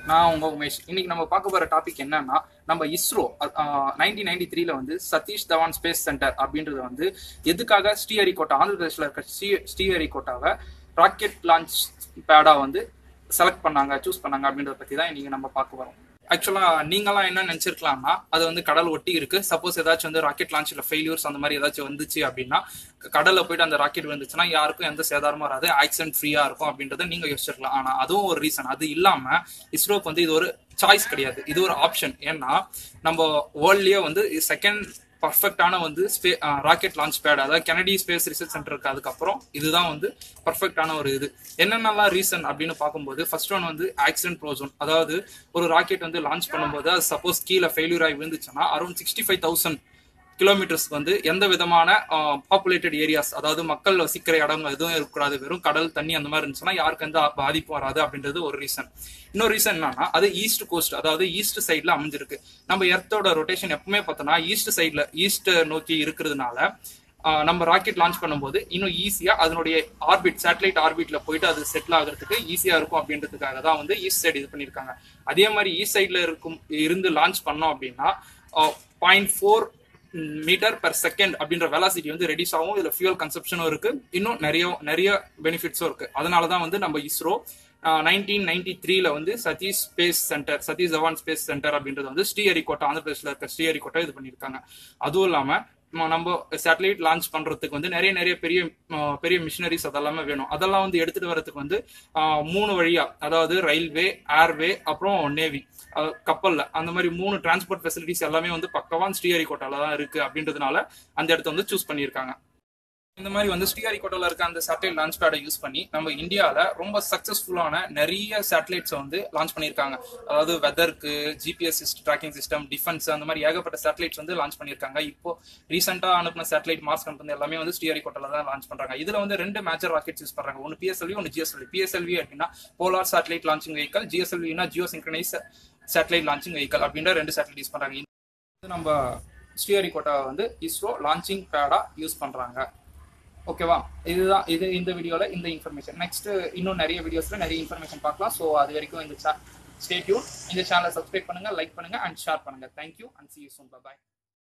நான் உங்க உமேஷ் இன்னைக்கு நம்ம பார்க்க போற டாபிக் என்னன்னா நம்ம இஸ்ரோ நைன்டீன் நைன்டி த்ரீல வந்து சதீஷ் தவான் ஸ்பேஸ் சென்டர் அப்படின்றது வந்து எதுக்காக ஸ்ரீஹரிகோட்டா ஆந்திர பிரதேஷ்ல இருக்க ஸ்ரீ ஸ்ரீஹரிகோட்டாவை ராக்கெட் லான்ச் பேடா வந்து செலக்ட் பண்ணாங்க சூஸ் பண்ணாங்க அப்படின்றத பத்தி தான் இன்னைக்கு நம்ம பார்க்க வரோம் ஆக்சுவலா நீங்களாம் என்ன நினைச்சிருக்கலாம்னா அது வந்து கடல் ஒட்டி இருக்கு சப்போஸ் ஏதாச்சும் வந்து ராக்கெட் லான்ச்ல ஃபெயிலியர்ஸ் அந்த மாதிரி ஏதாச்சும் வந்துச்சு அப்படின்னா கடல்ல போயிட்டு அந்த ராக்கெட் வந்துச்சுன்னா யாருக்கும் எந்த சேதாரமும் வராது ஆக்சிடென்ட் ஃப்ரீயா இருக்கும் அப்படின்றத நீங்க யோசிச்சிருக்கலாம் ஆனா அதுவும் ஒரு ரீசன் அது இல்லாம இஸ்ரோக்கு வந்து இது ஒரு சாய்ஸ் கிடையாது இது ஒரு ஆப்ஷன் ஏன்னா நம்ம வேர்ல்ட்லயே வந்து செகண்ட் பர்ஃபெக்டான வந்து ஸ்பே ராக்கெட் லான்ச் பேட் அதாவது கெனடி ஸ்பேஸ் ரிசர்ச் சென்டர் இருக்கு அதுக்கப்புறம் இதுதான் வந்து பர்ஃபெக்டான ஒரு இது என்னென்னலாம் ரீசன் அப்படின்னு பார்க்கும்போது ஃபர்ஸ்ட் ஒன் வந்து ஆக்சிடென்ட் ப்ரோசோன் அதாவது ஒரு ராக்கெட் வந்து லான்ச் பண்ணும்போது அது சப்போஸ் கீழே ஃபெயிலியர் ஆகி விழுந்துச்சுன்னா அரௌண்ட் சிக்ஸ்டி ஃபைவ் தௌசண்ட் கிலோமீட்டர்ஸ்க்கு வந்து எந்த விதமான பாப்புலேட்டட் ஏரியாஸ் அதாவது மக்கள் வசிக்கிற இடம் எதுவும் இருக்கக்கூடாது வெறும் கடல் தண்ணி அந்த மாதிரி இருந்துச்சுன்னா யாருக்கு எந்த பாதிப்பு வராது அப்படின்றது ஒரு ரீசன் இன்னொரு ரீசன் என்னன்னா அது ஈஸ்ட் கோஸ்ட் அதாவது ஈஸ்ட் சைட்ல அமைஞ்சிருக்கு நம்ம எர்த்தோட ரொட்டேஷன் எப்பவுமே பார்த்தோம்னா ஈஸ்ட் சைட்ல ஈஸ்ட் நோக்கி இருக்கிறதுனால நம்ம ராக்கெட் லான்ச் பண்ணும்போது இன்னும் ஈஸியா அதனுடைய ஆர்பிட் சேட்டலைட் ஆர்பிட்ல போயிட்டு அது செட்டில் ஆகிறதுக்கு ஈஸியா இருக்கும் அப்படின்றதுக்காக தான் வந்து ஈஸ்ட் சைடு இது பண்ணியிருக்காங்க அதே மாதிரி ஈஸ்ட் சைட்ல இருக்கும் இருந்து லான்ச் பண்ணோம் அப்படின்னா point four metre per second அப்படின்ற வெலாசிட்டி வந்து ரெடியூஸ் ஆகும் இதுல ஃபியூல் கன்சப்ஷனும் இருக்கு இன்னும் நிறைய நிறைய பெனிஃபிட்ஸும் இருக்கு அதனால தான் வந்து நம்ம இஸ்ரோ நைன்டீன் நைன்டி த்ரீல வந்து Satish space centre Satish Dhawan space centre அப்படின்றது வந்து ஸ்ரீஹரிகோட்டா ஆந்திர பிரதேஷ்ல இருக்க ஸ்ரீஹரிகோட்டா இது பண்ணியிருக்காங்க அதுவும் இல்லாம நம்ம சேட்டலைட் லான்ச் பண்றதுக்கு வந்து நிறைய நிறைய பெரிய பெரிய மிஷினரிஸ் அதெல்லாமே வேணும் அதெல்லாம் வந்து எடுத்துட்டு வரதுக்கு வந்து மூணு வழியா அதாவது ரயில்வே ஏர்வே அப்புறம் நேவி கப்பல்ல அந்த மாதிரி மூணு டிரான்ஸ்போர்ட் ஃபெசிலிட்டிஸ் எல்லாமே வந்து பக்கவான் ஸ்ரீஹரிகோட்டால தான் இருக்கு அப்படின்றதுனால அந்த இடத்த வந்து சூஸ் பண்ணியிருக்காங்க இந்த மாதிரி வந்து ஸ்ரீஹரிகோட்டால இருக்க அந்த சேட்டலைட் லான்ச் பேடை யூஸ் பண்ணி நம்ம இந்தியாவில் ரொம்ப சக்சஸ்ஃபுல்லான நிறைய சேட்டலைட்ஸை வந்து லான்ச் பண்ணியிருக்காங்க அதாவது வெதருக்கு ஜிபிஎஸ் ட்ராக்கிங் சிஸ்டம் டிஃபென்ஸ் அந்த மாதிரி ஏகப்பட்ட சேட்டலைட்ஸ் வந்து லான்ச் பண்ணியிருக்காங்க இப்போ ரீசெண்டாக அனுப்பின சேட்டலைட் மார்ஸ் கம்பெனி எல்லாமே வந்து ஸ்ரீஹரிகோட்டால தான் லான்ச் பண்றாங்க இதுல வந்து ரெண்டு மேஜர் ராக்கெட்ஸ் யூஸ் பண்றாங்க ஒன்று பிஎஸ்எல்வி ஒன்று ஜிஎஸ்எல்வி பிஎஸ்எல்வி அப்படின்னா போலார் சேட்டலைட் லான்ச்சிங் வெஹிக்கல் ஜிஎஸ்எல்வினா geo synchronise satellite launching vehicle அப்படின்ற ரெண்டு சேட்டலைட் யூஸ் பண்றாங்க நம்ம ஸ்ரீஹரிகோட்டா வந்து இஸ்ரோ லான்ச்சிங் பேடா யூஸ் பண்றாங்க ஓகேவா இதுதான் இது இந்த வீடியோவில் இந்த இன்ஃபர்மேஷன் நெக்ஸ்ட் இன்னும் நிறைய வீடியோஸில் நிறைய இன்ஃபர்மேஷன் பார்க்கலாம் ஸோ அது வரைக்கும் இந்த ஸ்டே டியூன் இந்த சேனலை சப்ஸ்கிரைப் பண்ணுங்க லைக் பண்ணுங்க அண்ட் ஷேர் பண்ணுங்க thank you and see you soon bye